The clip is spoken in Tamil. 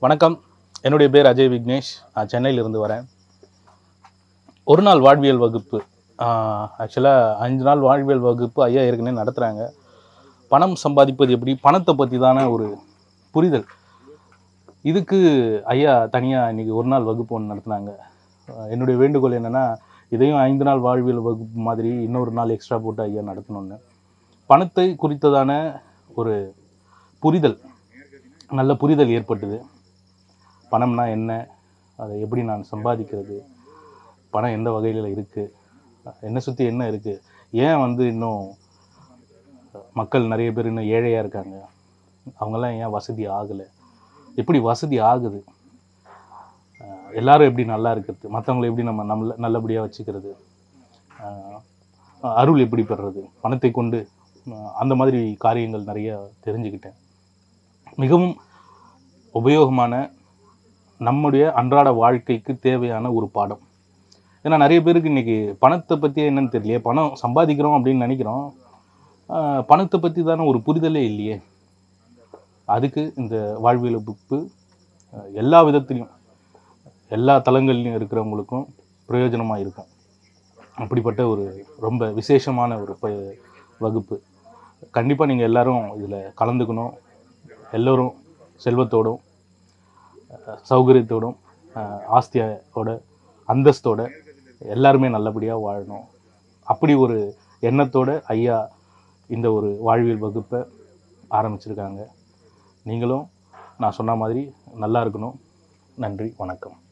வணக்கம் என்னுடைய பேர் அஜய் விக்னேஷ் நான் சென்னையிலிருந்து வரேன் ஒரு நாள் வாழ்வியல் வகுப்பு ஆக்சுவலாக அஞ்சு நாள் வாழ்வியல் வகுப்பு ஐயா ஏற்கனவே நடத்துகிறாங்க பணம் சம்பாதிப்பது எப்படி பணத்தை பற்றி தானே ஒரு புரிதல் இதுக்கு ஐயா தனியாக இன்னைக்கு ஒரு நாள் வகுப்பு ஒன்று நடத்துனாங்க ஆஹ் என்னுடைய வேண்டுகோள் என்னென்னா இதையும் ஐந்து நாள் வாழ்வியல் வகுப்பு மாதிரி இன்னொரு நாள் எக்ஸ்ட்ரா போட்டு ஐயா நடத்தணும்னு பணத்தை குறித்ததான ஒரு புரிதல் நல்ல புரிதல் ஏற்பட்டது பணம்னா என்ன அதை எப்படி நான் சம்பாதிக்கிறது பணம் எந்த வகையில் இருக்குது என்னை சுற்றி என்ன இருக்குது ஏன் வந்து இன்னும் மக்கள் நிறைய பேர் இன்னும் ஏழையாக இருக்காங்க அவங்கெல்லாம் ஏன் வசதி ஆகலை எப்படி வசதி ஆகுது அஹ் எல்லாரும் எப்படி நல்லா இருக்கிறது மற்றவங்களை எப்படி நம்ம நம்மள நல்லபடியாக வச்சுக்கிறது அஹ் அருள் எப்படி பெறுறது பணத்தை கொண்டு அஹ் அந்த மாதிரி காரியங்கள் நிறைய தெரிஞ்சுக்கிட்டேன் மிகவும் உபயோகமான நம்முடைய அன்றாட வாழ்க்கைக்கு தேவையான ஒரு பாடம் ஏன்னா நிறைய பேருக்கு இன்னைக்கு பணத்தை பற்றி என்னன்னு தெரியலையே பணம் சம்பாதிக்கிறோம் அப்படின்னு நினைக்கிறோம் ஆஹ் பணத்தை பற்றி தானே ஒரு புரிதலே இல்லையே அதுக்கு இந்த வாழ்வியல் புக்கு ஆஹ் எல்லா விதத்துலையும் எல்லா தளங்கள்லையும் இருக்கிறவங்களுக்கும் பிரயோஜனமாக இருக்கும் அப்படிப்பட்ட ஒரு ரொம்ப விசேஷமான ஒரு ப வகுப்பு கண்டிப்பாக நீங்கள் எல்லாரும் இதில் கலந்துக்கணும் எல்லோரும் செல்வத்தோடும் அஹ் சௌகரியத்தோடும் அஹ் ஆஸ்தியோட அந்தஸ்தோட எல்லாருமே நல்லபடியாக வாழணும் அப்படி ஒரு எண்ணத்தோட ஐயா இந்த ஒரு வாழ்வியல் வகுப்பை ஆரம்பிச்சிருக்காங்க நீங்களும் நான் சொன்ன மாதிரி நல்லா இருக்கணும் நன்றி வணக்கம்